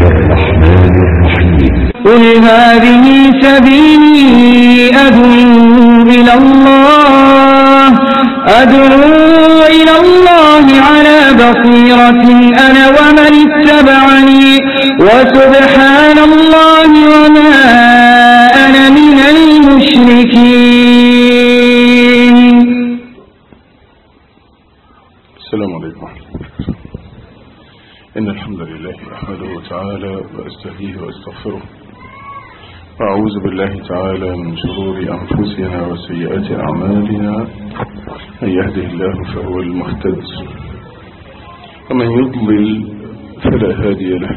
الرحمن الرحيم قل هذه سبيلي أدعو إلى الله أدعو إلى الله على بصيرة أنا ومن اتبعني وسبحان الله وما أنا من المشركين السلام عليكم ورحمة الله إن الحمد لله أحمده تعالى وأستهديه وأستغفره وأعوذ بالله تعالى من شرور أنفسنا وسيئات أعمالنا من يهده الله فهو المهتد ومن يضلل فلا هادي له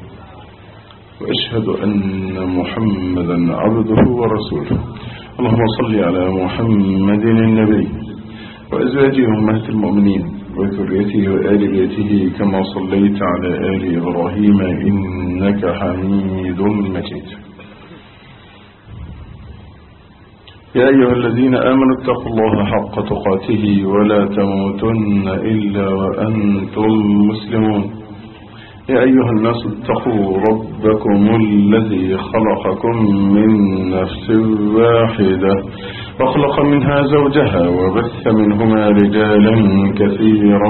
وأشهد أن محمدا عبده ورسوله اللهم صل على محمد النبي وأزواجه أمهات المؤمنين وذريته وآل بيته كما صليت على آل إبراهيم إنك حميد مجيد يا أيها الذين آمنوا اتقوا الله حق تقاته ولا تموتن إلا وأنتم مسلمون يا أيها الناس اتقوا ربكم الذي خلقكم من نفس واحدة وخلق منها زوجها وبث منهما رجالا كثيرا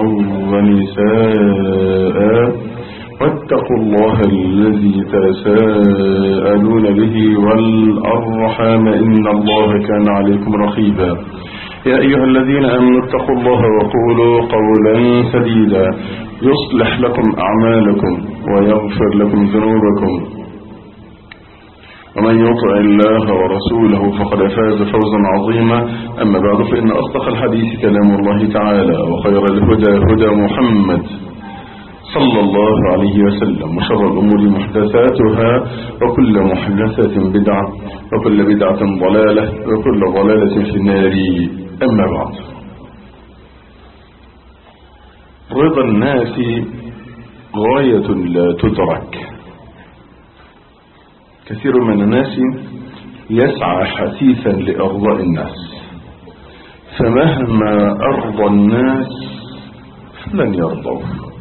ونساء واتقوا الله الذي تساءلون به والأرحام إن الله كان عليكم رقيبا يا أيها الذين آمنوا اتقوا الله وقولوا قولا سديدا يصلح لكم أعمالكم ويغفر لكم ذنوبكم ومن يطع الله ورسوله فقد فاز فوزا عظيما أما بعد فإن أصدق الحديث كلام الله تعالى وخير الهدى هدى محمد صلى الله عليه وسلم وشر الأمور محدثاتها وكل محدثة بدعة وكل بدعة ضلالة وكل ضلالة في النار أما بعد رضا الناس غاية لا تدرك كثير من الناس يسعى حثيثا لأرضاء الناس فمهما أرضى الناس فلن يرضوا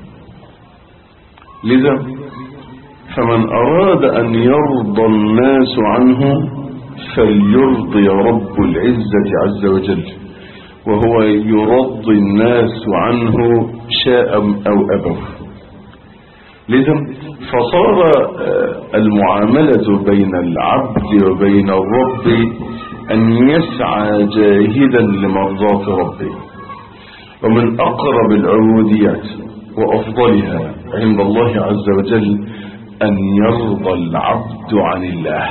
لذا فمن أراد أن يرضى الناس عنه فليرضي رب العزة عز وجل وهو يرضي الناس عنه شاء أو أبوا لذا فصار المعاملة بين العبد وبين الرب أن يسعى جاهدا لمرضاة ربه ومن أقرب العبوديات وأفضلها عند الله عز وجل أن يرضى العبد عن الله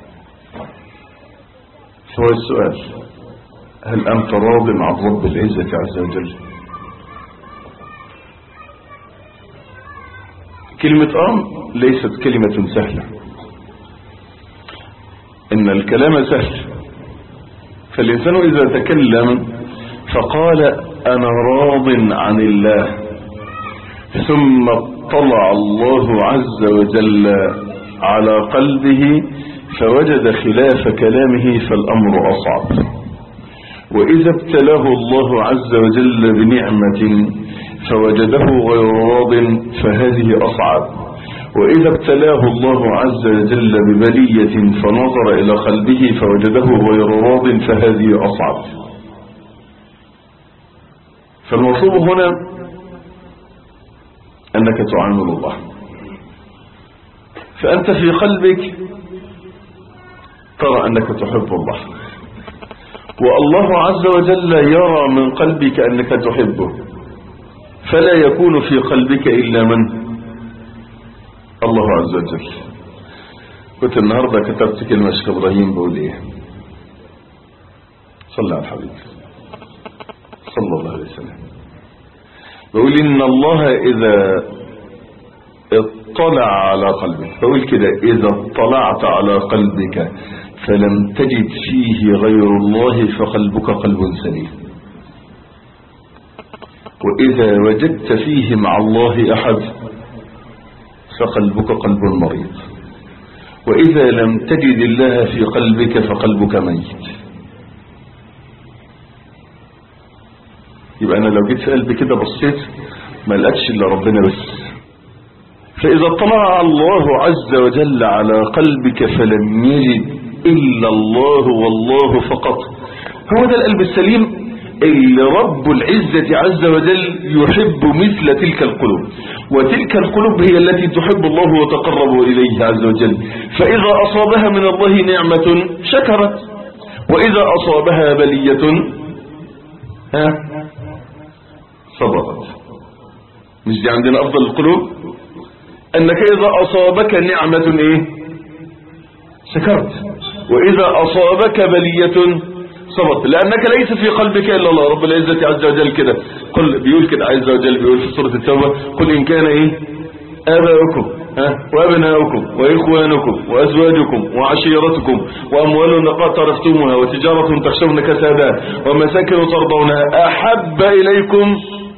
فهو السؤال هل أنت راض عن رب العزة عز وجل كلمة أم ليست كلمة سهلة إن الكلام سهل فالإنسان إذا تكلم فقال أنا راض عن الله ثم اطلع الله عز وجل على قلبه فوجد خلاف كلامه فالأمر أصعب وإذا ابتلاه الله عز وجل بنعمة فوجده غير راض فهذه أصعب وإذا ابتلاه الله عز وجل ببلية فنظر إلى قلبه فوجده غير راض فهذه أصعب فالمطلوب هنا أنك تعامل الله فأنت في قلبك ترى أنك تحب الله والله عز وجل يرى من قلبك أنك تحبه فلا يكون في قلبك إلا من الله عز وجل كنت النهاردة كتبت كلمة شيخ إبراهيم بقول إيه صلى على الحبيب صلى الله عليه وسلم بقول إن الله إذا اطلع على قلبك بقول كده إذا اطلعت على قلبك فلم تجد فيه غير الله فقلبك قلب سليم وإذا وجدت فيه مع الله أحد فقلبك قلب مريض وإذا لم تجد الله في قلبك فقلبك ميت يبقى أنا لو جيت في قلبي كده بصيت ما لقتش إلا ربنا بس فإذا اطلع الله عز وجل على قلبك فلم يجد إلا الله والله فقط هو ده القلب السليم اللي رب العزة عز وجل يحب مثل تلك القلوب وتلك القلوب هي التي تحب الله وتقرب إليه عز وجل فإذا أصابها من الله نعمة شكرت وإذا أصابها بلية ها صبرت مش دي عندنا أفضل القلوب أنك إذا أصابك نعمة إيه شكرت وإذا أصابك بلية صبرت لأنك ليس في قلبك إلا الله رب العزة عز وجل كده قل بيقول كده عز وجل بيقول في سورة التوبة قل إن كان إيه آباؤكم ها وأبناؤكم وإخوانكم وأزواجكم وعشيرتكم وأموال اقترفتموها وتجارة تخشون كسادها ومساكن ترضونها أحب إليكم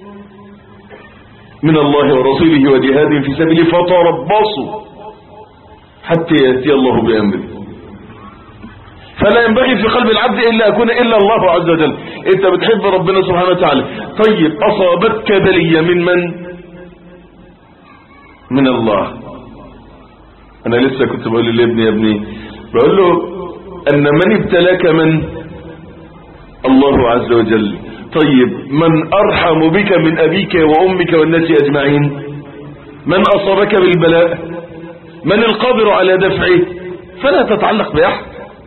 من الله ورسوله وجهاد في سبيله فتربصوا حتى يأتي الله بأمره فلا ينبغي في قلب العبد إلا أكون إلا الله عز وجل أنت بتحب ربنا سبحانه وتعالى طيب أصابتك بلية من من من الله أنا لسه كنت بقول لابني يا ابني بقول له أن من ابتلاك من الله عز وجل طيب من أرحم بك من أبيك وأمك والناس أجمعين من أصابك بالبلاء من القادر على دفعه فلا تتعلق بأحد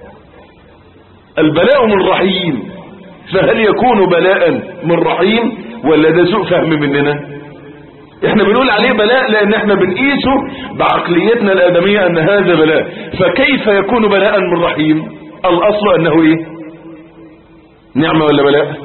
البلاء من رحيم فهل يكون بلاء من رحيم ولا ده سوء فهم مننا احنا بنقول عليه بلاء لان احنا بنقيسه بعقليتنا الادمية ان هذا بلاء فكيف يكون بلاء من رحيم الاصل انه ايه نعمة ولا بلاء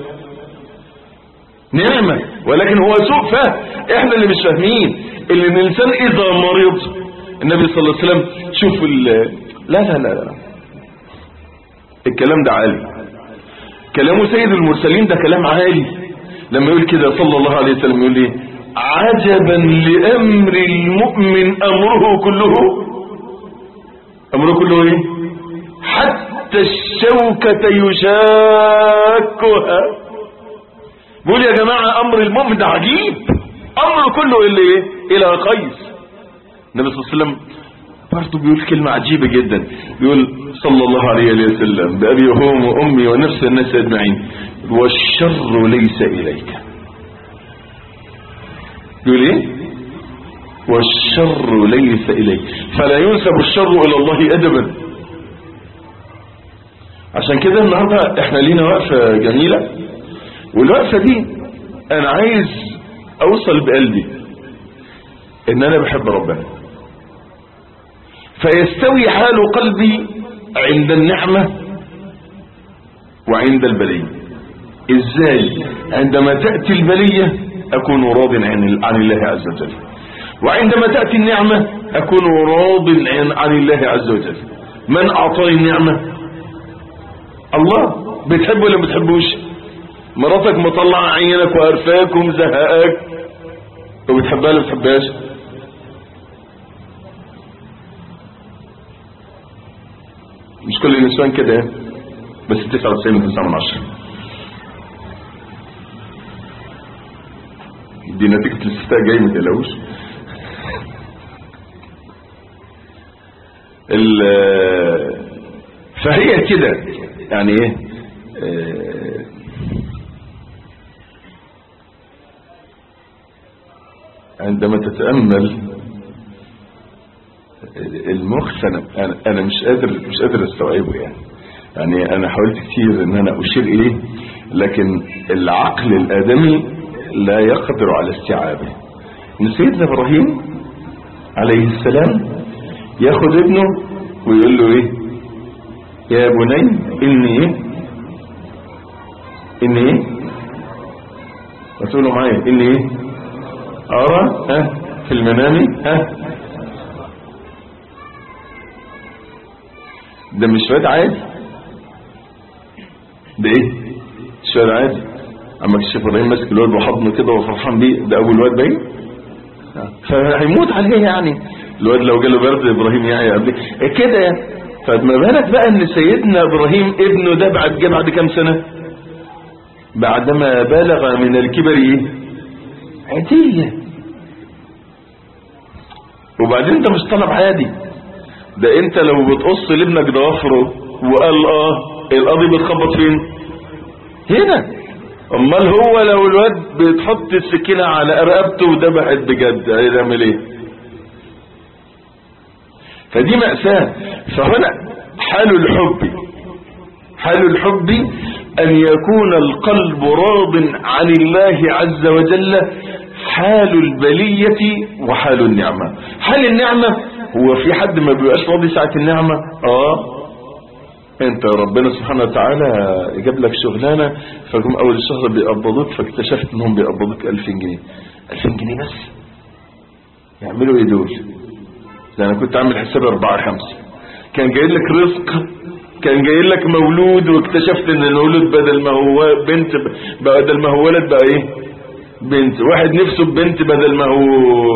نعمة ولكن هو سوء فهم احنا اللي مش فاهمين اللي الانسان اذا مريض النبي صلى الله عليه وسلم شوف ال لا لا لا لا الكلام ده عالي كلام سيد المرسلين ده كلام عالي لما يقول كده صلى الله عليه وسلم يقول لي عجبا لأمر المؤمن أمره كله أمره كله ايه حتى الشوكة يشاكها بيقول يا جماعة أمر المؤمن ده عجيب أمره كله إلى إيه إلى قيس النبي صلى الله عليه وسلم برضه بيقول كلمة عجيبة جدا بيقول صلى الله عليه وسلم بأبي وهو وأمي ونفس الناس أجمعين والشر ليس إليك يقول ايه والشر ليس إليك فلا ينسب الشر إلى الله أدبا عشان كده النهاردة احنا لينا وقفة جميلة والوقفة دي انا عايز اوصل بقلبي ان انا بحب ربنا فيستوي حال قلبي عند النعمة وعند البلية ازاي عندما تأتي البلية اكون راض عن عن الله عز وجل وعندما تأتي النعمة اكون راض عن, عن الله عز وجل من اعطاني النعمة الله بتحبه ولا بتحبوش مراتك مطلعة عينك وقرفاك ومزهقاك وبتحبها ولا بتحبهاش مش كل النسوان كده يعني بس 99 من 9 من 10 دي نتيجة الاستفتاء جاي ما تقلقوش فهي كده يعني ايه آه عندما تتأمل المخ أنا, أنا, أنا مش قادر مش قادر استوعبه يعني يعني أنا حاولت كتير إن أنا أشير إليه لكن العقل الآدمي لا يقدر على استيعابه إن سيدنا إبراهيم عليه السلام ياخد ابنه ويقول له إيه يا بني إني إيه إني إيه وتقولوا معايا إني إيه أرى ها في المنام ها ده مش واد عادي ده ايه مش واد عادي اما الشيخ ابراهيم ماسك الواد وحضنه كده وفرحان بيه ده ابو الواد باين فهيموت عليه يعني الواد لو جاله برد ابراهيم يعني قبل كده يعني فما بالك بقى ان سيدنا ابراهيم ابنه ده بعد جه بعد كام سنه بعدما بلغ من الكبر ايه عتيه وبعدين ده مش طلب عادي ده انت لو بتقص لابنك ضوافره وقال اه القاضي بتخبط فين هنا امال هو لو الواد بتحط السكينة على رقبته وذبحت بجد هيعمل ايه فدي مأساة فهنا حال الحب حال الحب أن يكون القلب راض عن الله عز وجل حال البلية وحال النعمة حال النعمة هو في حد ما بيبقاش راضي ساعة النعمة اه انت ربنا سبحانه وتعالى جاب لك شغلانة فجم اول الشهر بيقبضوك فاكتشفت انهم بيقبضوك 2000 جنيه 2000 جنيه بس يعملوا ايه دول ده انا كنت عامل حساب 4 5 كان جاي لك رزق كان جاي لك مولود واكتشفت ان المولود بدل ما هو بنت بدل ما هو ولد بقى ايه بنت واحد نفسه ببنت بدل ما هو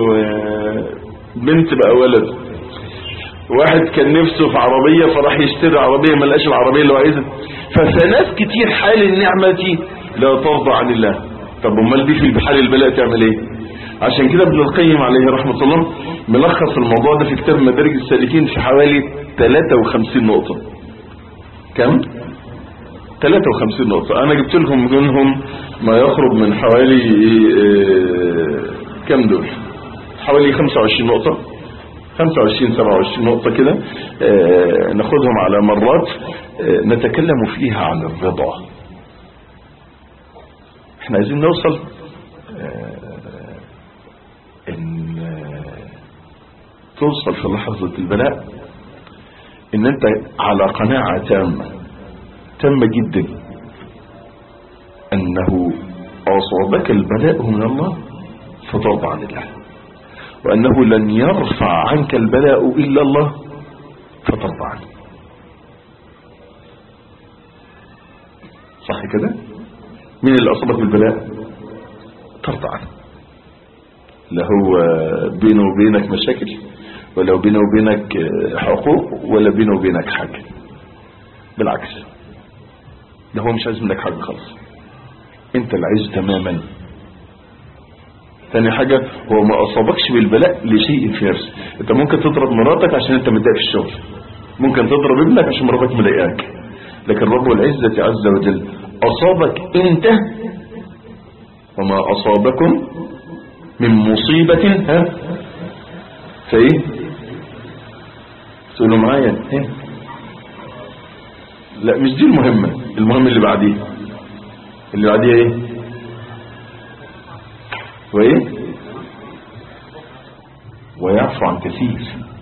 بنت بقى ولد واحد كان نفسه في عربية فراح يشتري عربية ما لقاش العربية اللي هو عايزها فناس كتير حال النعمة لا ترضى عن الله طب امال دي في حال البلاء تعمل ايه عشان كده ابن القيم عليه رحمة الله ملخص الموضوع ده في كتاب مدارج السالكين في حوالي 53 نقطة كم 53 نقطة انا جبت لكم منهم ما يقرب من حوالي إيه كم دول حوالي 25 نقطة 25 27 نقطة كده آه ناخدهم على مرات آه نتكلم فيها عن الرضا احنا عايزين نوصل آه ان توصل في لحظة البلاء ان انت على قناعة تامة تامة جدا انه اصابك البلاء من الله فترضى عن الله وأنه لن يرفع عنك البلاء إلا الله فترضى عنه صح كده مين اللي أصابك بالبلاء ترضى عنه لا هو بينه وبينك مشاكل ولا بينه وبينك حقوق ولا بينه وبينك حاجة بالعكس ده هو مش عايز منك حاجة خالص انت اللي عايزه تماما ثاني حاجة هو ما أصابكش بالبلاء لشيء في نفسك انت ممكن تضرب مراتك عشان انت متضايق في الشغل ممكن تضرب ابنك عشان مراتك مضايقاك لكن رب العزة عز وجل أصابك انت وما أصابكم من مصيبة ها فايه تقولوا معايا ها لا مش دي المهمة المهم اللي بعديه اللي بعديه ايه وايه ويعفو عن كثير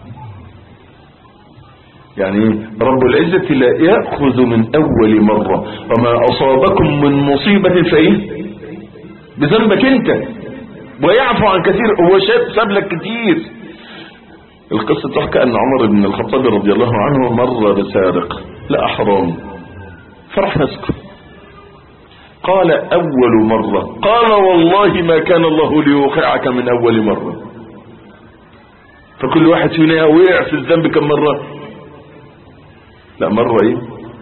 يعني رب العزة لا يأخذ من أول مرة وما أصابكم من مصيبة فإيه بذنبك أنت ويعفو عن كثير هو شاب ساب لك كتير القصة تحكى أن عمر بن الخطاب رضي الله عنه مر بسارق لا حرام فرح نسقه قال أول مرة قال والله ما كان الله ليوقعك من أول مرة فكل واحد فينا وقع في الذنب كم مرة لا مرة ايه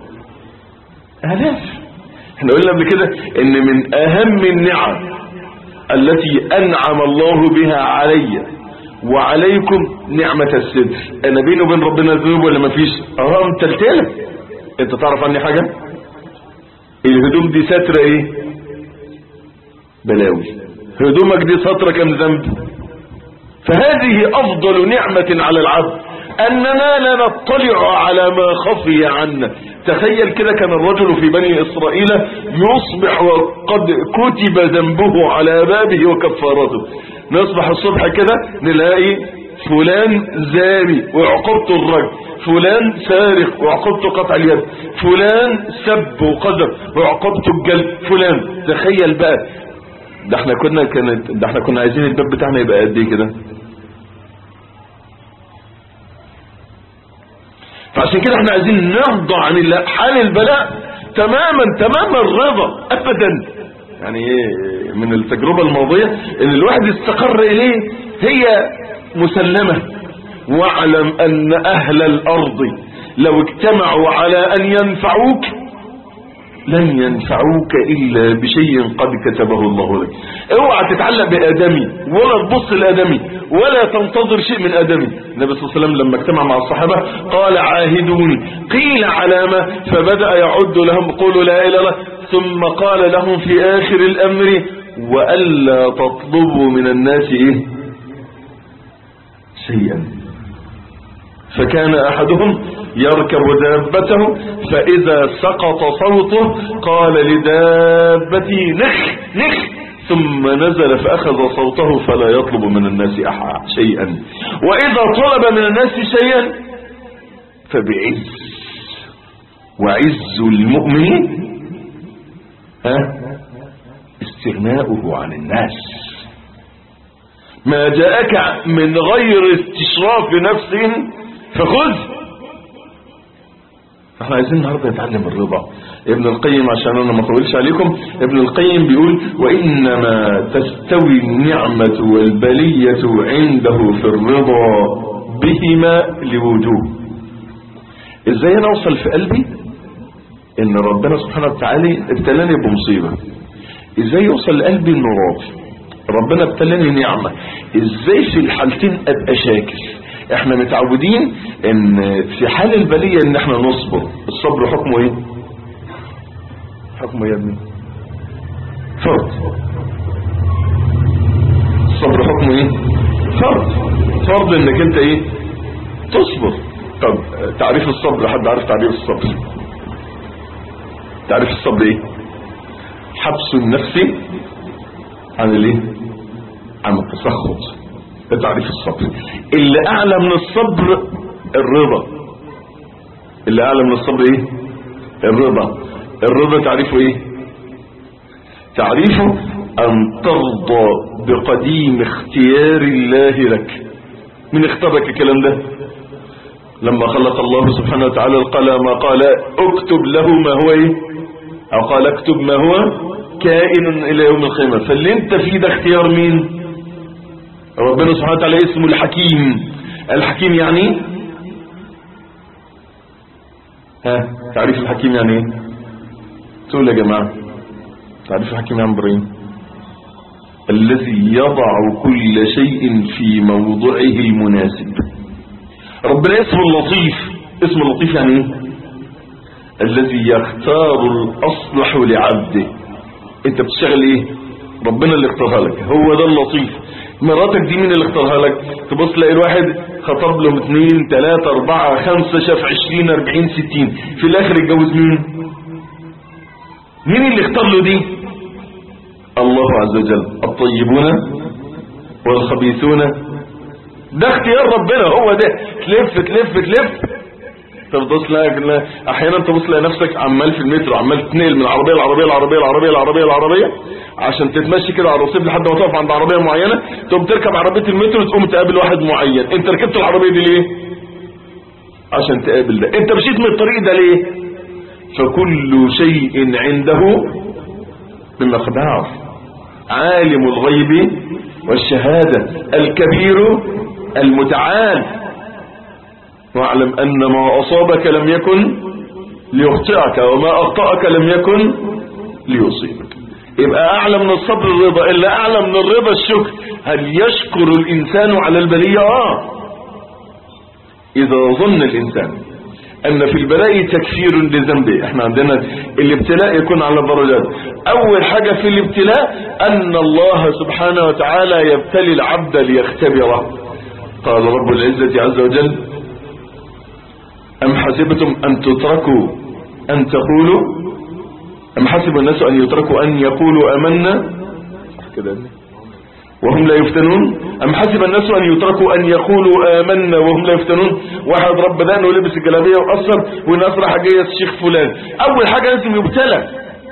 آلاف احنا قلنا قبل كده ان من اهم النعم التي انعم الله بها علي وعليكم نعمة الستر انا بيني وبين ربنا ذنوب ولا مفيش اه متلتلة انت تعرف عني حاجة الهدوم دي سترة ايه بلاوي هدومك دي سترة كم ذنب فهذه افضل نعمة على العبد اننا لا نطلع على ما خفي عنا تخيل كده كان الرجل في بني اسرائيل يصبح وقد كتب ذنبه على بابه وكفارته نصبح الصبح كده نلاقي فلان زاني وعقبته الرجل فلان سارق وعقبته قطع اليد فلان سب وقذف وعقبته الجلد فلان تخيل بقى ده احنا كنا كانت ده احنا كنا عايزين الباب بتاعنا يبقى قد ايه كده فعشان كده احنا عايزين نرضى عن الله حال البلاء تماما تماما الرضا ابدا يعني ايه من التجربة الماضية ان الواحد استقر اليه هي مسلمة واعلم ان اهل الارض لو اجتمعوا على ان ينفعوك لن ينفعوك إلا بشيء قد كتبه الله لك اوعى تتعلق بآدمي ولا تبص لآدمي ولا تنتظر شيء من آدمي النبي صلى الله عليه وسلم لما اجتمع مع الصحابة قال عاهدوني قيل علامة فبدأ يعد لهم قولوا لا إله إلا الله ثم قال لهم في آخر الأمر وألا تطلبوا من الناس إيه شيئا فكان أحدهم يركب دابته فإذا سقط صوته قال لدابتي نخ نخ ثم نزل فأخذ صوته فلا يطلب من الناس أحد شيئا وإذا طلب من الناس شيئا فبعز وعز المؤمن ها استغناؤه عن الناس ما جاءك من غير استشراف نفس فخذ احنا عايزين النهارده نتعلم الرضا ابن القيم عشان انا ما اطولش عليكم ابن القيم بيقول وانما تستوي النعمة والبلية عنده في الرضا بهما لوجوه ازاي انا اوصل في قلبي ان ربنا سبحانه وتعالى ابتلاني بمصيبة ازاي يوصل لقلبي انه راضي ربنا ابتلاني نعمة ازاي في الحالتين ابقى شاكر احنا متعودين ان في حال البلية ان احنا نصبر الصبر حكمه ايه حكمه يا ابني فرض الصبر حكمه ايه فرض فرض انك انت ايه تصبر طب تعريف الصبر حد عارف تعريف الصبر تعريف الصبر ايه حبس النفس عن الايه عن التسخط ده تعريف الصبر اللي اعلى من الصبر الرضا اللي اعلى من الصبر ايه الرضا الرضا تعريفه ايه تعريفه ان ترضى بقديم اختيار الله لك من اختار لك الكلام ده لما خلق الله سبحانه وتعالى القلم قال اكتب له ما هو ايه او قال اكتب ما هو كائن الى يوم القيامه فاللي انت فيه ده اختيار مين ربنا سبحانه وتعالى اسمه الحكيم الحكيم يعني ها تعريف الحكيم يعني ايه تقول يا جماعة تعريف الحكيم يعني ابراهيم الذي يضع كل شيء في موضعه المناسب ربنا اسمه اللطيف اسمه اللطيف يعني ايه الذي يختار الاصلح لعبده انت بتشتغل ايه ربنا اللي اختارها لك هو ده اللطيف مراتك دي مين اللي اختارها لك تبص تلاقي الواحد خطب له اثنين ثلاثة اربعة خمسة شاف عشرين اربعين ستين في الاخر اتجوز مين مين اللي اختار له دي الله عز وجل الطيبون والخبيثون ده اختيار ربنا هو ده تلف تلف تلف تبص لك احيانا تبص تلاقي نفسك عمال في المترو عمال تنقل من العربيه العربيه العربيه العربيه العربيه العربيه عشان تتمشي كده على الرصيف لحد ما تقف عند عربيه معينه تقوم تركب عربيه المترو تقوم تقابل واحد معين انت ركبت العربيه دي ليه عشان تقابل ده انت مشيت من الطريق ده ليه فكل شيء عنده بمقدار عالم الغيب والشهاده الكبير المتعال واعلم أن ما أصابك لم يكن ليخطئك وما أخطأك لم يكن ليصيبك يبقى أعلى من الصبر الرضا إلا أعلى من الرضا الشكر هل يشكر الإنسان على البلية آه إذا ظن الإنسان أن في البلاء تكفير لذنبه احنا عندنا الابتلاء يكون على درجات أول حاجة في الابتلاء أن الله سبحانه وتعالى يبتلي العبد ليختبره قال رب العزة عز وجل أم حسبتم أن تتركوا أن تقولوا أم حسب الناس أن يتركوا أن يقولوا أمنا كده وهم لا يفتنون أم حسب الناس أن يتركوا أن يقولوا آمنا وهم لا يفتنون واحد رب دقنه ولبس الجلابية وقصر والناس راح جاية الشيخ فلان أول حاجة لازم يبتلى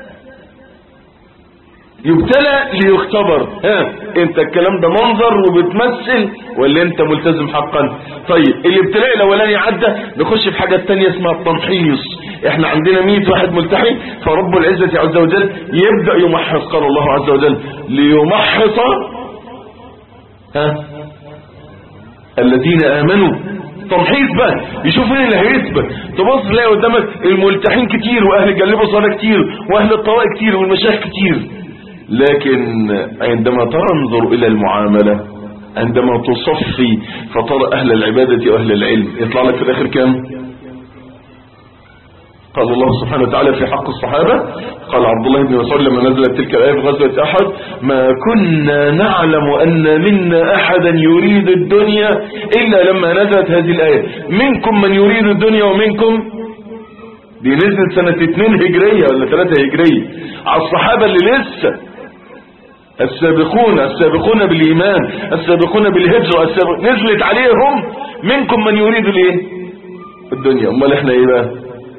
يبتلى ليختبر ها انت الكلام ده منظر وبتمثل ولا انت ملتزم حقا طيب الابتلاء الاولاني عدى نخش في حاجة تانية اسمها التمحيص احنا عندنا 100 واحد ملتحي فرب العزة عز وجل يبدأ يمحص قال الله عز وجل ليمحص ها الذين امنوا تمحيص بقى يشوف مين اللي هيثبت تبص تلاقي قدامك الملتحين كتير واهل جلبوا صلاه كتير واهل الطوائف كتير والمشايخ كتير لكن عندما تنظر الى المعامله عندما تصفي فترى اهل العباده واهل العلم يطلع لك في الاخر كام قال الله سبحانه وتعالى في حق الصحابة قال عبد الله بن مسعود لما نزلت تلك الآية في غزوة أحد ما كنا نعلم أن منا أحدا يريد الدنيا إلا لما نزلت هذه الآية منكم من يريد الدنيا ومنكم دي نزلت سنة 2 هجرية ولا 3 هجرية على الصحابة اللي لسه السابقون السابقون بالإيمان السابقون بالهجرة السابق نزلت عليهم منكم من يريد الايه الدنيا امال احنا ايه بقى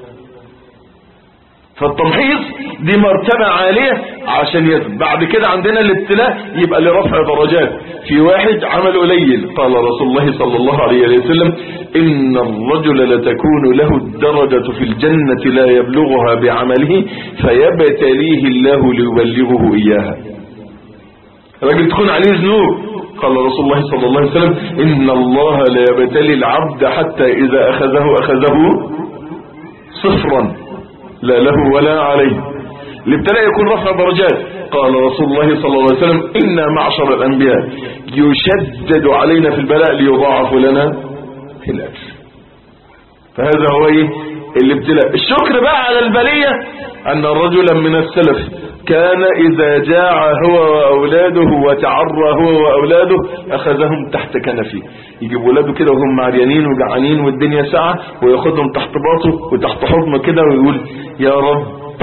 فالتمحيص دي مرتبة عالية عشان يثبت بعد كده عندنا الابتلاء يبقى لرفع درجات في واحد عمل قليل قال رسول الله صلى الله عليه وسلم إن الرجل لتكون له الدرجة في الجنة لا يبلغها بعمله فيبتليه الله ليبلغه إياها راجل تكون عليه ذنوب قال رسول الله صلى الله عليه وسلم إن الله لا يبتلي العبد حتى إذا أخذه أخذه صفرا لا له ولا عليه الابتلاء يكون رفع درجات قال رسول الله صلى الله عليه وسلم إنا معشر الأنبياء يشدد علينا في البلاء ليضاعف لنا في الأجر فهذا هو ايه الابتلاء الشكر بقى على البلية أن رجلا من السلف كان إذا جاع هو وأولاده وتعرى هو وأولاده أخذهم تحت كنفه يجيب ولاده كده وهم معريانين وجعانين والدنيا ساعة وياخدهم تحت باطه وتحت حضنه كده ويقول يا رب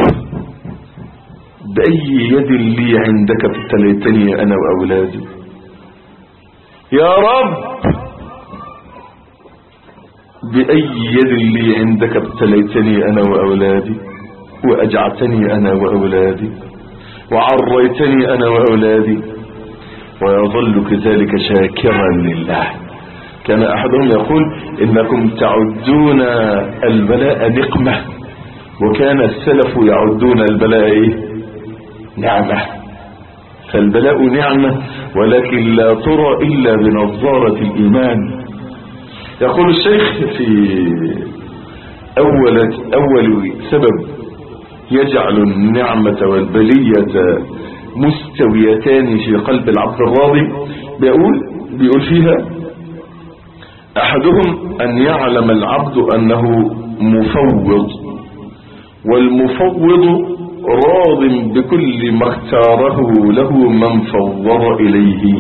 بأي يد لي عندك ابتليتني أنا وأولادي يا رب بأي يد لي عندك ابتليتني أنا وأولادي وأجعتني أنا وأولادي وعريتني أنا وأولادي ويظل كذلك شاكرا لله كان أحدهم يقول إنكم تعدون البلاء نقمة وكان السلف يعدون البلاء إيه؟ نعمة فالبلاء نعمة ولكن لا ترى إلا بنظارة الإيمان يقول الشيخ في أول, أول سبب يجعل النعمة والبلية مستويتان في قلب العبد الراضي بيقول بيقول فيها أحدهم أن يعلم العبد أنه مفوض والمفوض راض بكل ما اختاره له من فوض إليه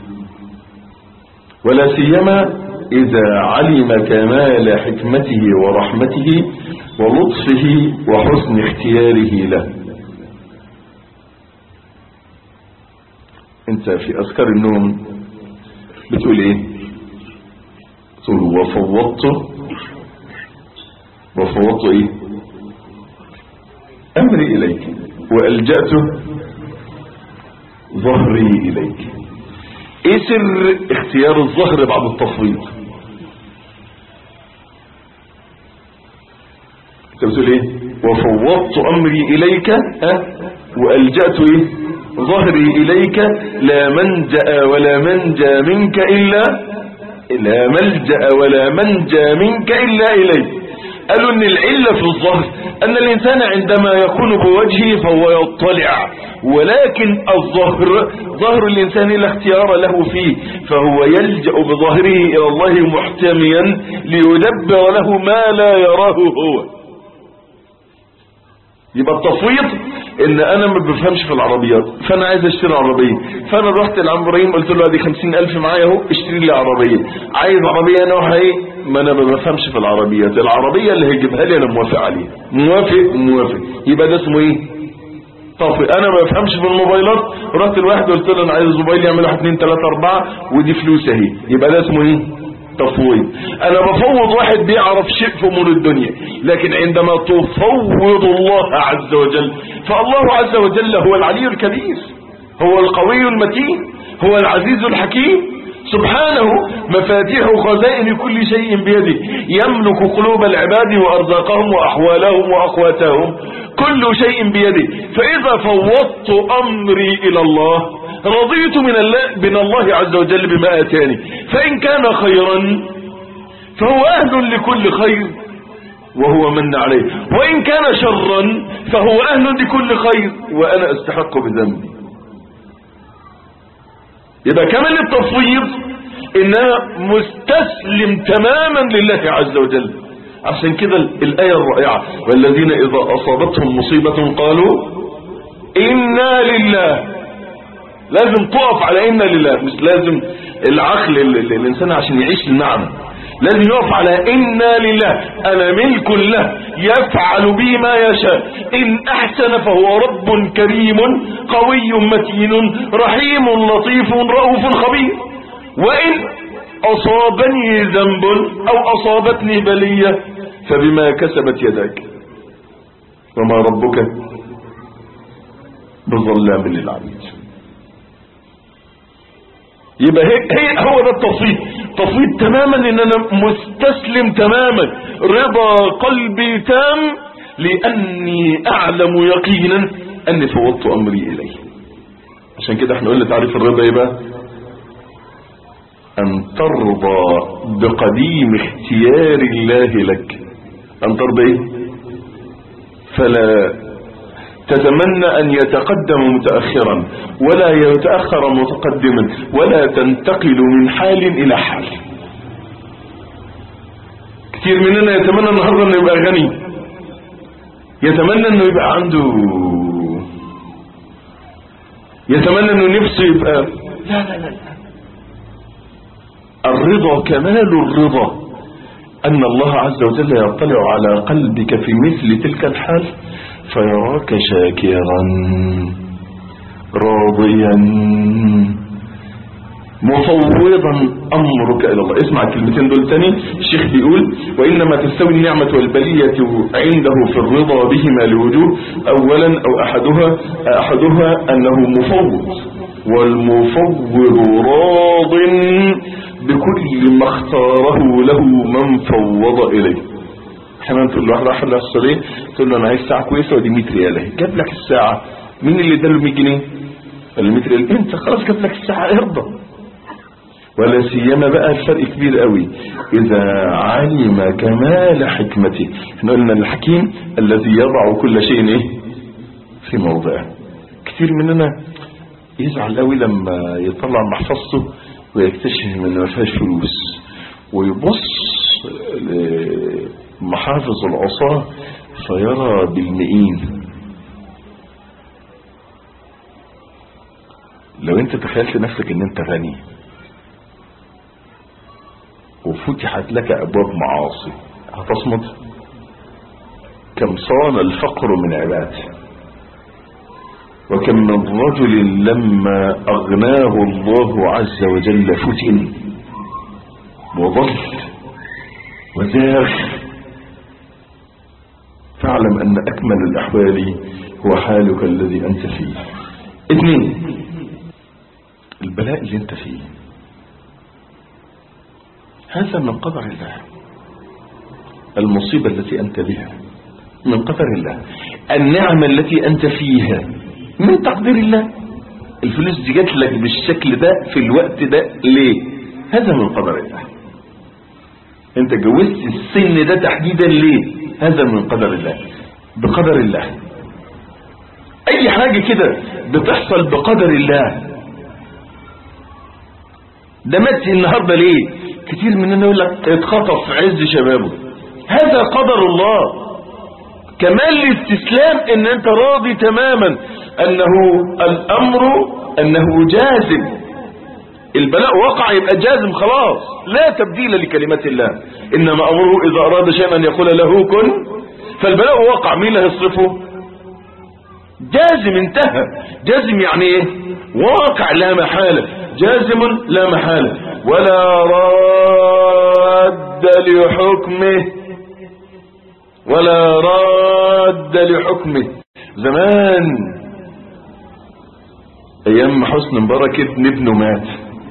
ولا سيما إذا علم كمال حكمته ورحمته ولطفه وحسن اختياره له انت في أذكار النوم بتقول ايه تقول وفوضت وفوضت ايه امري اليك والجأت ظهري اليك ايه سر اختيار الظهر بعد التفويض انت بتقول ايه وفوضت امري اليك ها والجأت ايه ظهري اليك لا منجأ ولا منجى منك الا لا ملجأ ولا منجى منك الا اليك قالوا ان العلة في الظهر ان الانسان عندما يكون بوجهه فهو يطلع ولكن الظهر ظهر الانسان لا اختيار له فيه فهو يلجأ بظهره الى الله محتميا ليدبر له ما لا يراه هو يبقى التفويض ان انا ما بفهمش في العربيات فانا عايز اشتري عربية فانا رحت لعم ابراهيم قلت له ادي خمسين الف معايا اهو اشتري لي عربية عايز عربية نوعها ايه ما انا ما بفهمش في العربيات العربية اللي هيجيبها لي انا موافق عليها موافق موافق يبقى ده اسمه ايه طفي انا ما بفهمش في الموبايلات رحت لواحد قلت له انا عايز موبايل يعمل 1 2 3 4 ودي فلوس اهي يبقى ده اسمه ايه تفويض انا بفوض واحد بيعرف شيء في امور الدنيا لكن عندما تفوض الله عز وجل فالله عز وجل هو العلي الكبير هو القوي المتين هو العزيز الحكيم سبحانه مفاتيح خزائن كل شيء بيده يملك قلوب العباد وارزاقهم واحوالهم واقواتهم كل شيء بيده فاذا فوضت امري الى الله رضيت من الله, من الله عز وجل بما اتاني فان كان خيرا فهو أهل لكل خير وهو من عليه وإن كان شرا فهو أهل لكل خير وأنا أستحق بذنبي يبقى كمان التفويض إنها مستسلم تماما لله عز وجل عشان كده الآية الرائعة والذين إذا أصابتهم مصيبة قالوا إنا لله لازم تقف على إنا لله مش لازم العقل ال- ال- الإنسان عشان يعيش المعنى لازم يقف على إنا لله أنا ملك له يفعل بي ما يشاء إن أحسن فهو رب كريم قوي متين رحيم لطيف رؤوف خبير وإن أصابني ذنب أو أصابتني بلية فبما كسبت يداك وما ربك بظلام للعبيد يبقى هي, هي هو ده التصويت تصويت تماما ان انا مستسلم تماما رضا قلبي تام لاني اعلم يقينا اني فوضت امري اليه عشان كده احنا قلنا تعريف الرضا ايه بقى ان ترضى بقديم اختيار الله لك ان ترضى ايه فلا تتمنى أن يتقدم متأخرا ولا يتأخر متقدما ولا تنتقل من حال إلى حال كثير مننا يتمنى النهاردة أنه يبقى غني يتمنى أنه يبقى عنده يتمنى أنه نفسه يبقى لا لا لا لا. الرضا كمال الرضا أن الله عز وجل يطلع على قلبك في مثل تلك الحال فيراك شاكرا راضيا مفوضا أمرك إلى الله اسمع الكلمتين دول تاني الشيخ بيقول وإنما تستوي النعمة والبلية عنده في الرضا بهما لوجوه أولا أو أحدها أحدها أنه مفوض والمفوض راض بكل ما اختاره له من فوض إليه احيانا تقول له واحد راح له السعوديه تقول له انا عايز ساعه كويسه ودي 100 ريال اهي جاب لك الساعه مين اللي اداله 100 جنيه ولا 100 ريال انت خلاص جاب لك الساعه ارضى ولا سيما بقى الفرق كبير قوي اذا علم كمال حكمته احنا قلنا الحكيم الذي يضع كل شيء ايه في موضعه كتير مننا يزعل قوي لما يطلع محفظته ويكتشف ان ما فيهاش فلوس ويبص محافظ العصاة فيرى بالمئين لو انت تخيلت نفسك ان انت غني وفتحت لك ابواب معاصي هتصمت كم صان الفقر من عباده وكم من رجل لما اغناه الله عز وجل فتن وضل وزاغ فاعلم ان اكمل الاحوال هو حالك الذي انت فيه اثنين البلاء اللي انت فيه هذا من قدر الله المصيبة التي انت بها من قدر الله النعمة التي انت فيها من تقدير الله الفلوس دي جات لك بالشكل ده في الوقت ده ليه هذا من قدر الله انت جوزت السن ده تحديدا ليه هذا من قدر الله بقدر الله اي حاجة كده بتحصل بقدر الله ده مات النهاردة ليه كتير مننا يقول لك اتخطف في عز شبابه هذا قدر الله كمال الاستسلام ان انت راضي تماما انه الامر انه جازم البلاء وقع يبقى جازم خلاص لا تبديل لكلمات الله انما امره اذا اراد شيئا ان يقول له كن فالبلاء وقع مين اللي هيصرفه جازم انتهى جازم يعني ايه واقع لا محالة جازم لا محالة ولا راد لحكمه ولا راد لحكمه زمان ايام حسن مبارك ابن ابنه مات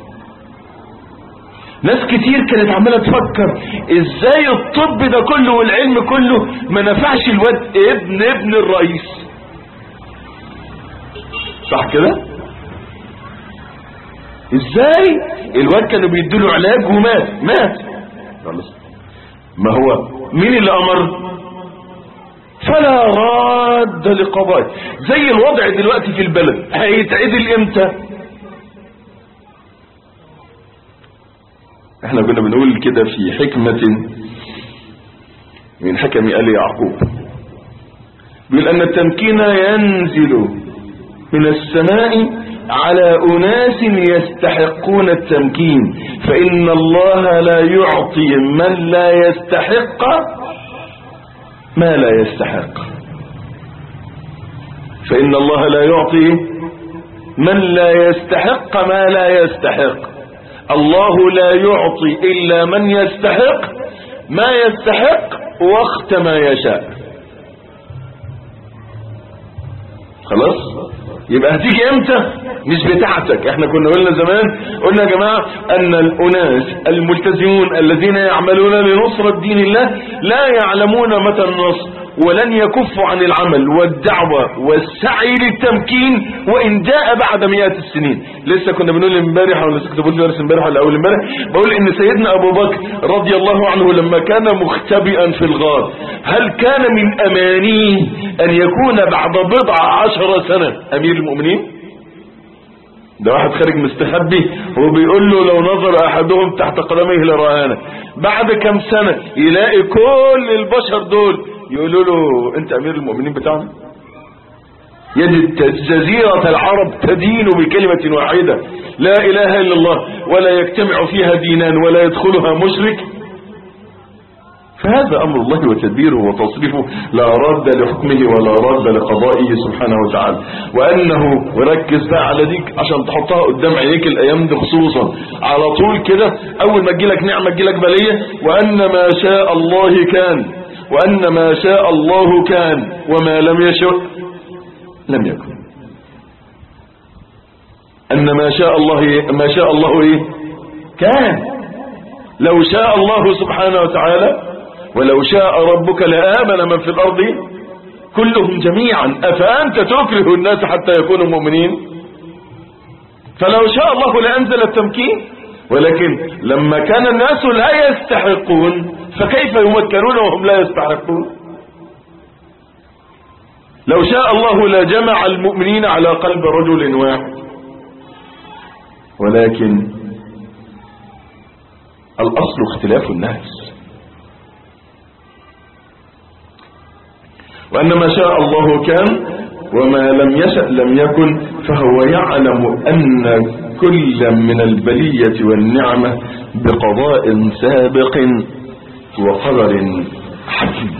ناس كتير كانت عمالة تفكر ازاي الطب ده كله والعلم كله ما نفعش الواد ابن ابن الرئيس صح كده ازاي الواد كانوا بيدوله علاج ومات مات خلاص ما هو مين اللي امر فلا راد لقضائه زي الوضع دلوقتي في البلد هيتعدل امتى احنا كنا بنقول كده في حكمة من حكم آل يعقوب بيقول ان التمكين ينزل من السماء على أناس يستحقون التمكين فإن الله لا يعطي من لا يستحق ما لا يستحق فإن الله لا يعطي من لا يستحق ما لا يستحق الله لا يعطي إلا من يستحق ما يستحق وقت ما يشاء خلاص يبقى هتيجي امتى مش بتاعتك احنا كنا قلنا زمان قلنا يا جماعة ان الاناس الملتزمون الذين يعملون لنصرة دين الله لا يعلمون متى النصر ولن يكفوا عن العمل والدعوة والسعي للتمكين وان جاء بعد مئات السنين لسه كنا بنقول امبارح ولا لسه كنت بقول درس امبارح ولا اول امبارح بقول ان سيدنا ابو بكر رضي الله عنه لما كان مختبئا في الغار هل كان من امانيه ان يكون بعد بضع عشر سنة امير المؤمنين ده واحد خارج مستخبي وبيقول له لو نظر احدهم تحت قدميه لرآنا بعد كم سنة يلاقي كل البشر دول يقولوا له انت امير المؤمنين بتاعنا يجد جزيرة العرب تدين بكلمة واحدة لا اله الا الله ولا يجتمع فيها دينان ولا يدخلها مشرك فهذا أمر الله وتدبيره وتصريفه لا راد لحكمه ولا راد لقضائه سبحانه وتعالى وأنه وركز بقى على ديك عشان تحطها قدام عينيك الأيام دي خصوصا على طول كده أول ما تجيلك نعمة تجيلك بلية وأن ما شاء الله كان وأن ما شاء الله كان وما لم يشاء لم يكن أن ما شاء الله ما شاء الله إيه كان لو شاء الله سبحانه وتعالى ولو شاء ربك لآمن من في الأرض كلهم جميعا أفأنت تكره الناس حتى يكونوا مؤمنين فلو شاء الله لأنزل التمكين ولكن لما كان الناس لا يستحقون فكيف يمكنون وهم لا يستحقون لو شاء الله لجمع المؤمنين على قلب رجل واحد ولكن الأصل اختلاف الناس وأن ما شاء الله كان وما لم يشأ لم يكن فهو يعلم أن كل من البلية والنعمة بقضاء سابق وقدر حكيم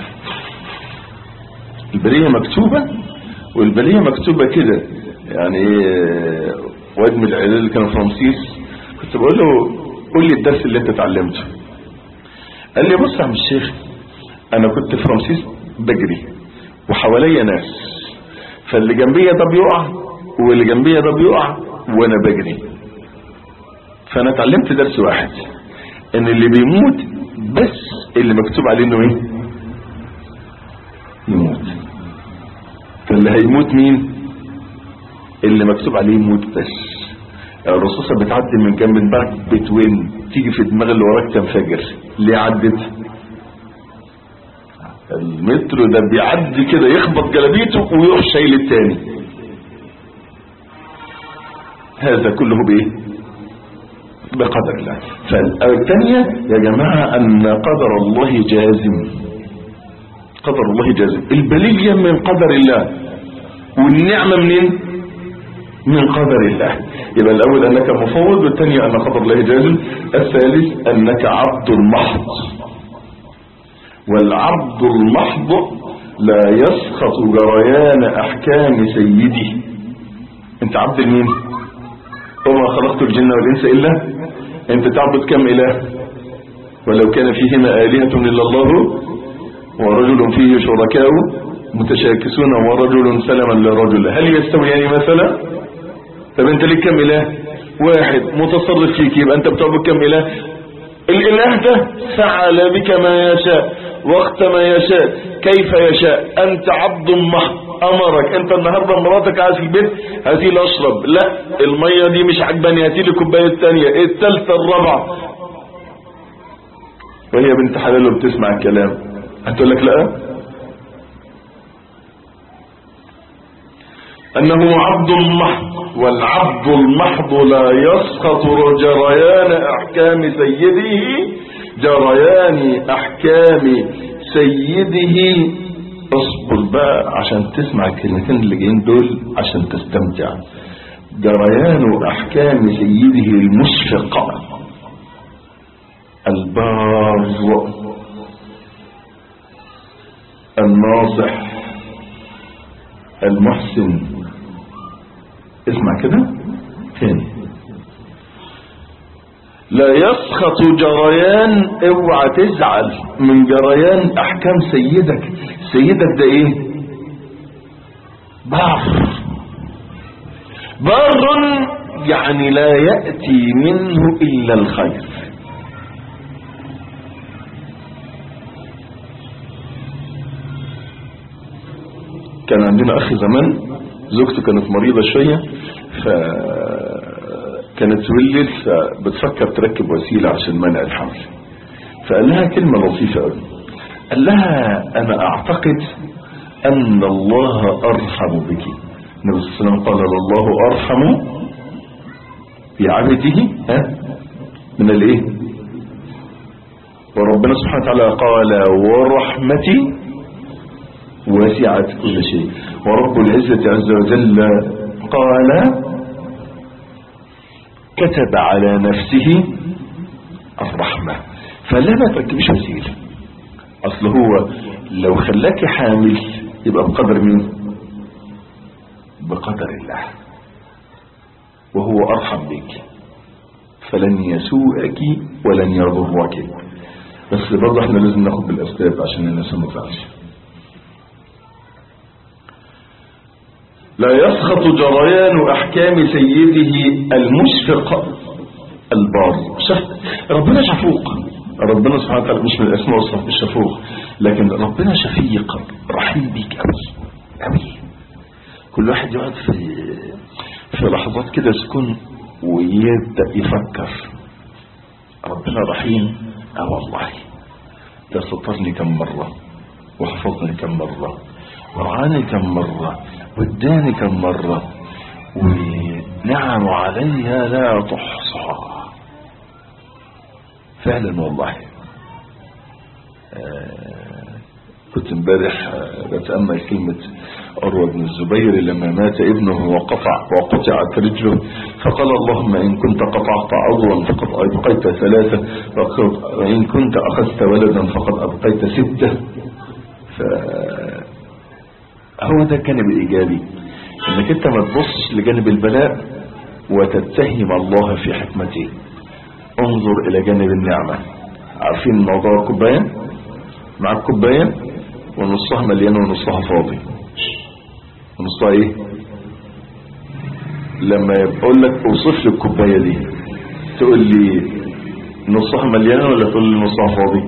البلية مكتوبة والبلية مكتوبة كده يعني واد من العيال اللي كانوا في رمسيس كنت بقول له قول لي الدرس اللي انت اتعلمته قال لي بص يا عم الشيخ انا كنت في رمسيس بجري وحواليا ناس فاللي جنبيا ده بيقع واللي جنبيا ده بيقع وانا بجري فانا اتعلمت درس واحد ان اللي بيموت بس اللي مكتوب عليه انه ايه يموت فاللي هيموت مين اللي مكتوب عليه يموت بس الرصاصة بتعدي من جنب دماغك بتوين تيجي في دماغ اللي وراك تنفجر ليه عدت المترو ده بيعدي كده يخبط جلابيته ويروح شايل التاني هذا كله بايه بقدر الله فالثانية يا جماعة ان قدر الله جازم قدر الله جازم البلية من قدر الله والنعمة منين من قدر الله يبقى الاول انك مفوض والثانية ان قدر الله جازم الثالث انك عبد محض والعبد المحض لا يسخط جريان احكام سيده انت عبد المين وما خلقت الجن والانس الا انت تعبد كم اله ولو كان فيهما الهة الا الله ورجل فيه شركاء متشاكسون ورجل سلما لرجل هل يستويان مثلا طب انت ليك كم اله واحد متصرف فيك يبقى انت بتعبد كم اله الاله ده فعل بك ما يشاء وقت ما يشاء كيف يشاء انت عبد محض امرك انت النهارده مراتك عايز في البيت هاتي لي اشرب لا الميه دي مش عجباني هاتي لي كوبايه ثانيه الثالثه الرابعه وهي بنت حلال وبتسمع الكلام هتقول لك لا انه عبد محض والعبد المحض لا يسقط جريان احكام سيده جريان احكام سيده اصبر بقى عشان تسمع الكلمتين اللي جايين دول عشان تستمتع جريان احكام سيده المشفق البار الناصح المحسن اسمع كده تاني لا يسخط جريان اوعى تزعل من جريان احكام سيدك سيدك ده ايه بار بار يعني لا يأتي منه الا الخير كان عندنا اخ زمان زوجته كانت مريضة شوية فكانت ولد فبتفكر تركب وسيلة عشان منع الحمل فقال لها كلمة لطيفة قوي قال لها انا اعتقد ان الله ارحم بك النبي صلى الله عليه وسلم قال الله ارحم بعبده ها من الايه وربنا سبحانه وتعالى قال ورحمتي وسعت كل شيء ورب العزة عز وجل قال كتب على نفسه الرحمة فلا ما تركبش وسيلة اصل هو لو خلاك حامل يبقى بقدر مين بقدر الله وهو ارحم بك فلن يسوءك ولن يضرك بس برضه احنا لازم ناخد بالاسباب عشان الناس ما تزعلش لا يسخط جريان احكام سيده المشفق البار شف... ربنا شفوق ربنا سبحانه وتعالى مش من الاسماء والصفات الشفوق لكن ربنا شفيق رحيم بيك قوي قوي كل واحد يقعد في في لحظات كده سكون ويبدا يفكر ربنا رحيم اه والله ده سترني كم مره وحفظني كم مره ورعاني كم مره واداني كم مرة ونعم عليها لا تحصى فعلا والله آه كنت امبارح آه بتأمل كلمة أروى بن الزبير لما مات ابنه وقطع وقطعت رجله فقال اللهم إن كنت قطعت عضوا فقد أبقيت ثلاثة وإن كنت أخذت ولدا فقد أبقيت ستة ف هو ده الجانب الايجابي انك انت ما تبصش لجانب البلاء وتتهم الله في حكمته انظر الى جانب النعمة عارفين موضوع الكوباية مع الكوباية ونصها مليان ونصها فاضي ونصها ايه لما يقول لك اوصف لي الكوباية دي تقول لي نصها مليانة ولا تقول لي نصها فاضي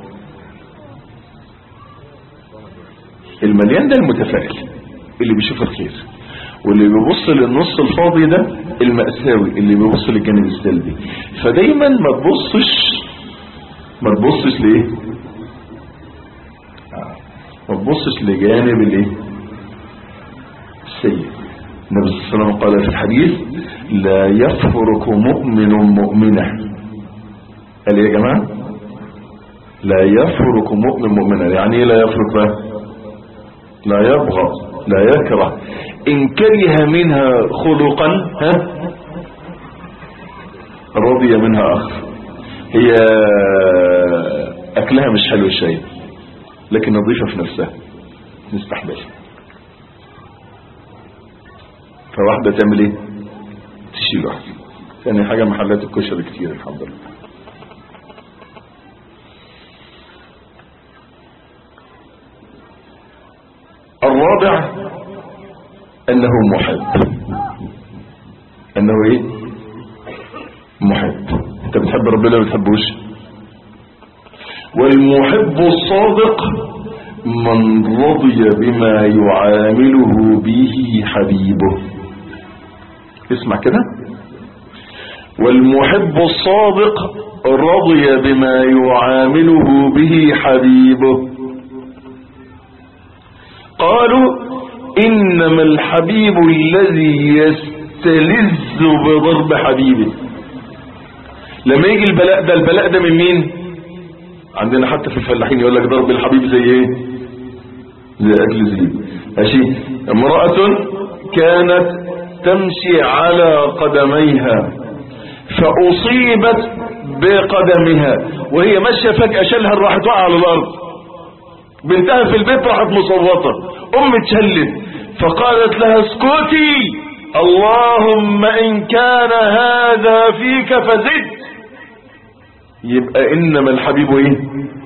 المليان ده المتفائل اللي بيشوف الخير واللي بيبص للنص الفاضي ده المأساوي اللي بيبص للجانب السلبي فدايما ما تبصش ما تبصش ليه ما تبصش لجانب الايه السيء النبي صلى الله عليه وسلم قال في الحديث لا يفرق مؤمن مؤمنة قال يا جماعة لا يفرق مؤمن مؤمنة يعني ايه لا يفرق بقى لا يبغض لا يكره إن كره منها خلقا ها رضي منها آخر هي أكلها مش حلو الشيء لكن نظيفة في نفسها نستحملها فواحدة تعمل ايه تشيل واحدة ثاني حاجة محلات الكشري كتير الحمد لله الرابع انه محب انه ايه محب انت بتحب ربنا ما بتحبوش والمحب الصادق من رضي بما يعامله به حبيبه اسمع كده والمحب الصادق رضي بما يعامله به حبيبه قالوا إنما الحبيب الذي يستلذ بضرب حبيبه لما يجي البلاء ده البلاء ده من مين عندنا حتى في الفلاحين يقول لك ضرب الحبيب زي ايه زي اكل زيد ماشي امرأة كانت تمشي على قدميها فأصيبت بقدمها وهي ماشية فجأة شلها راحت وقع على الأرض بنتها في البيت راحت مصوتة أم اتشلت فقالت لها اسكتي اللهم إن كان هذا فيك فزد يبقى إنما الحبيب إيه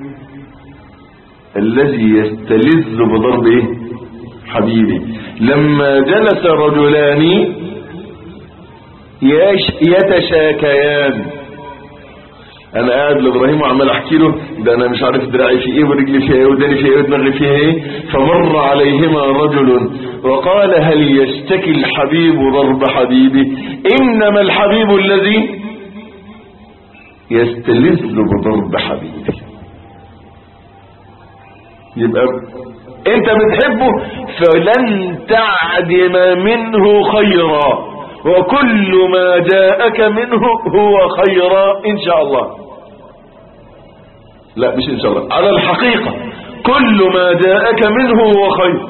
الذي يستلذ بضرب إيه حبيبي لما جلس رجلان يش يتشاكيان انا قاعد لابراهيم وعمال احكي له ده انا مش عارف دراعي في ايه ورجلي فيها ايه وداني فيها ايه ودماغي فيها ايه فمر عليهما رجل وقال هل يشتكي الحبيب ضرب حبيبي انما الحبيب الذي يستلذ بضرب حبيبي يبقى انت بتحبه فلن تعدم منه خيرا وكل ما جاءك منه هو خيرا ان شاء الله لا مش ان شاء الله على الحقيقة كل ما جاءك منه هو خير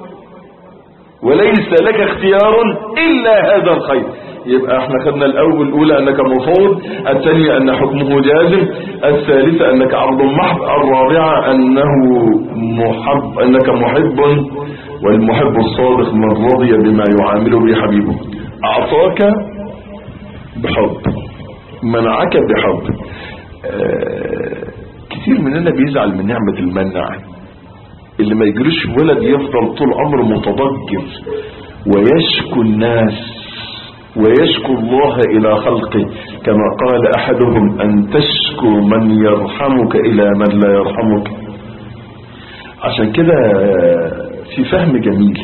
وليس لك اختيار الا هذا الخير يبقى احنا خدنا الاول الاولى انك مفوض الثانية ان حكمه جازم الثالثة انك عرض محض الرابعة انه محب انك محب والمحب الصادق من رضي بما يعامله به حبيبه اعطاك بحب منعك بحب آه كتير مننا بيزعل من نعمة المنع اللي ما يجريش ولد يفضل طول عمره متضجر ويشكو الناس ويشكو الله إلى خلقه كما قال أحدهم أن تشكو من يرحمك إلى من لا يرحمك عشان كده في فهم جميل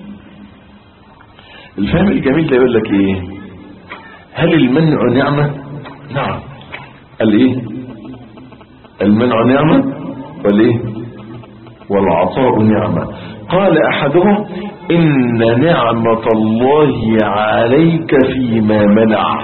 الفهم الجميل ده يقول لك ايه هل المنع نعمة نعم قال ايه المنع نعمة ولا ايه والعطاء نعمة قال احدهم ان نعمة الله عليك فيما منع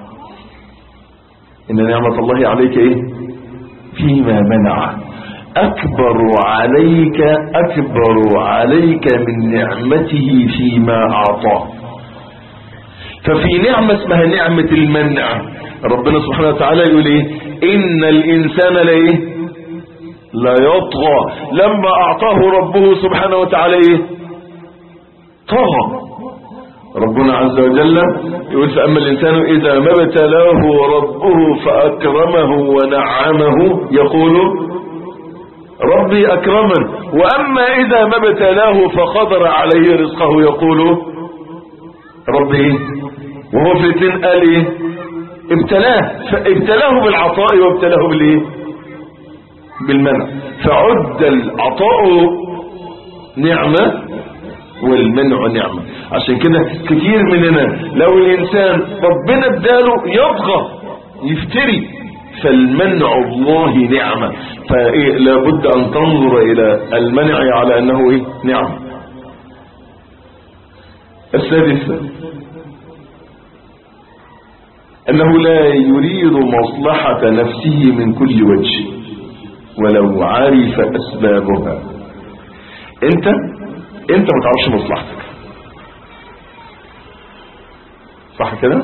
ان نعمة الله عليك ايه فيما منع اكبر عليك اكبر عليك من نعمته فيما اعطاه ففي نعمة اسمها نعمة المنع ربنا سبحانه وتعالى يقول ايه ان الانسان لايه لا يطغى لما اعطاه ربه سبحانه وتعالى ايه طغى ربنا عز وجل يقول فأما الإنسان إذا ما ابتلاه ربه فأكرمه ونعمه يقول ربي أكرمن وأما إذا ما ابتلاه فقدر عليه رزقه يقول ربي إيه وهو في الاثنين قال إيه ابتلاه فابتلاه بالعطاء وابتلاه بالإيه بالمنع فعد العطاء نعمة والمنع نعمة عشان كده كتير مننا لو الإنسان ربنا اداله يطغى يفتري فالمنع الله نعمة فإيه لابد أن تنظر إلى المنع على أنه إيه نعمة السادسة أنه لا يريد مصلحة نفسه من كل وجه ولو عرف أسبابها أنت أنت ما تعرفش مصلحتك صح كده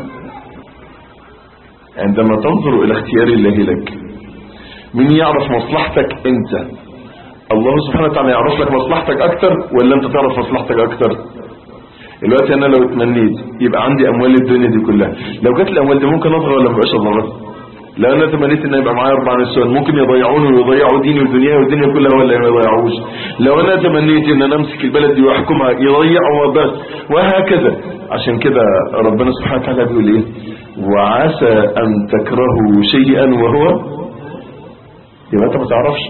عندما تنظر إلى اختيار الله لك مين يعرف مصلحتك أنت الله سبحانه وتعالى يعرف لك مصلحتك أكتر ولا أنت تعرف مصلحتك أكتر الوقت أنا لو اتمنيت يبقى عندي أموال الدنيا دي كلها لو جت الأموال دي ممكن أضغى ولا مبقاش أضغى لو انا تمنيت ان يبقى معايا اربع نسوان ممكن يضيعوني ويضيعوا ديني ودنياي والدنيا كلها ولا ما يضيعوش لو انا تمنيت ان انا امسك البلد دي واحكمها يضيعوا بس وهكذا عشان كده ربنا سبحانه وتعالى بيقول ايه وعسى ان تكرهوا شيئا وهو يبقى انت ما تعرفش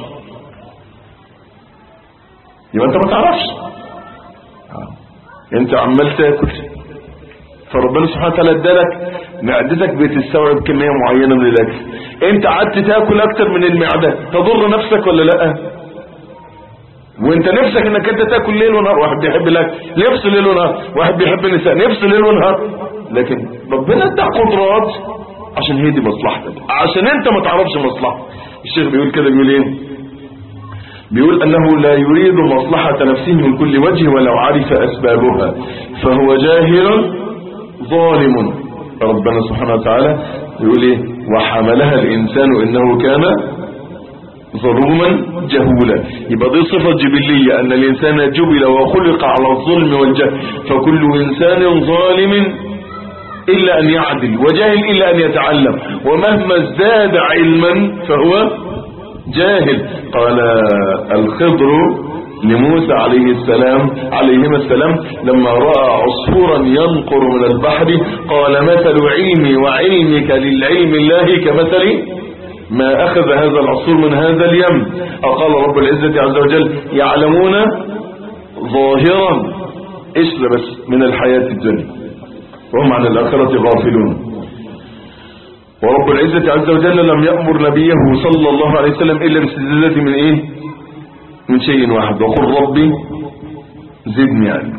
يبقى انت ما تعرفش انت عمال تاكل فربنا سبحانه وتعالى ادالك معدتك بتستوعب كمية معينة من الاكل انت قعدت تاكل اكتر من المعدة تضر نفسك ولا لا وانت نفسك انك انت تاكل ليل ونهار واحد بيحب الاكل نفسه ليل ونهار واحد بيحب النساء نفسه ليل ونهار لكن ربنا ادى قدرات عشان هي دي مصلحتك عشان انت ما تعرفش مصلحتك الشيخ بيقول كده بيقول ايه بيقول انه لا يريد مصلحة نفسه من كل وجه ولو عرف اسبابها فهو جاهل ظالم ربنا سبحانه وتعالى يقول ايه وحملها الانسان انه كان ظلوما جهولا يبقى دي صفة جبلية ان الانسان جبل وخلق على الظلم والجهل فكل انسان ظالم الا ان يعدل وجاهل الا ان يتعلم ومهما ازداد علما فهو جاهل قال الخضر لموسى عليه السلام عليهما السلام لما رأى عصفورا ينقر من البحر قال مثل علمي وعلمك للعلم الله كمثل ما أخذ هذا العصفور من هذا اليم أقال رب العزة عز وجل يعلمون ظاهرا إيش بس من الحياة الدنيا وهم عن الآخرة غافلون ورب العزة عز وجل لم يأمر نبيه صلى الله عليه وسلم إلا باستزادة من إيه من شيء واحد وقل ربي زدني علما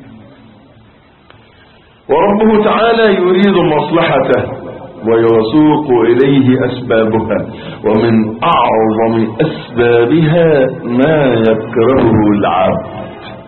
وربه تعالى يريد مصلحته ويسوق إليه أسبابها ومن أعظم أسبابها ما يكرهه العبد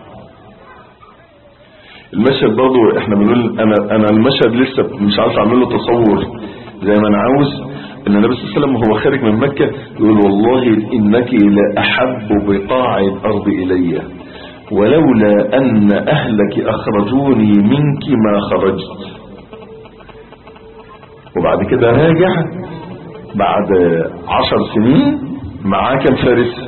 المشهد برضو احنا بنقول انا انا المشهد لسه مش عارف اعمل له تصور زي ما انا عاوز ان النبي صلى الله عليه وسلم وهو خارج من مكة يقول والله انك لاحب بقاع الارض الي ولولا ان اهلك اخرجوني منك ما خرجت وبعد كده راجع بعد عشر سنين معاه كم فارس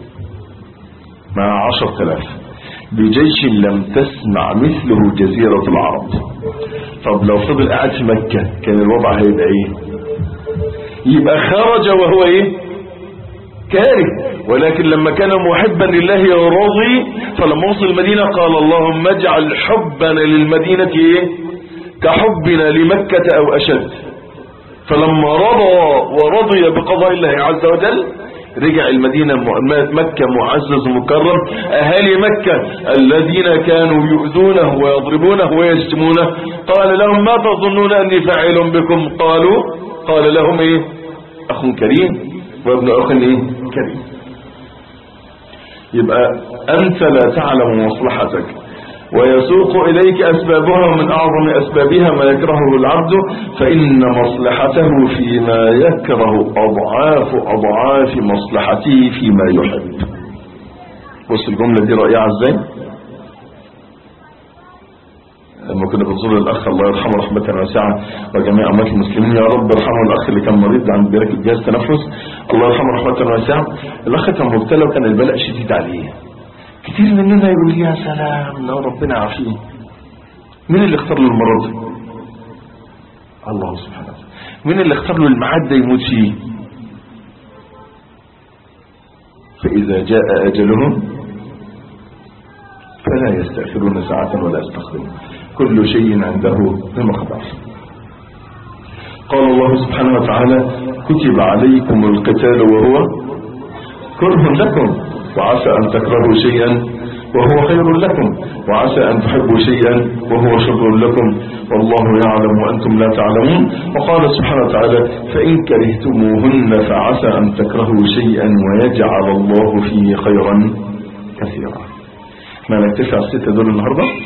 مع عشر تلاف بجيش لم تسمع مثله جزيرة العرب طب لو فضل قاعد في مكة كان الوضع هيبقى ايه يبقى خرج وهو ايه كاره ولكن لما كان محبا لله وراضي فلما وصل المدينة قال اللهم اجعل حبنا للمدينة ايه كحبنا لمكة او اشد فلما رضى ورضي بقضاء الله عز وجل رجع المدينة مكة معزز مكرم أهالي مكة الذين كانوا يؤذونه ويضربونه ويشتمونه قال لهم ما تظنون أني فاعل بكم قالوا قال لهم إيه أخ كريم وابن أخ إيه كريم يبقى أنت لا تعلم مصلحتك ويسوق إليك أسبابها ومن أعظم أسبابها ما يكرهه العبد فإن مصلحته فيما يكره أضعاف أضعاف مصلحته فيما يحب بص الجملة دي رائعة ازاي لما كنا بنزور الأخ الله يرحمه رحمة واسعة وجميع أموات المسلمين يا رب ارحمه الأخ اللي كان مريض عند بيرك جهاز تنفس الله يرحمه رحمة واسعة الأخ كان مبتلى وكان البلاء شديد عليه كتير مننا يقول يا سلام لو ربنا عافيه مين اللي اختار له المرض الله سبحانه وتعالى مين اللي اختار له الميعاد ده يموت فيه فإذا جاء أجلهم فلا يستأخرون ساعة ولا يستقدمون كل شيء عنده بمقدار قال الله سبحانه وتعالى كتب عليكم القتال وهو كره لكم وعسى أن تكرهوا شيئا وهو خير لكم وعسى أن تحبوا شيئا وهو شر لكم والله يعلم وأنتم لا تعلمون وقال سبحانه وتعالى فإن كرهتموهن فعسى أن تكرهوا شيئا ويجعل الله فيه خيرا كثيرا ما نكتفي على الستة دول النهاردة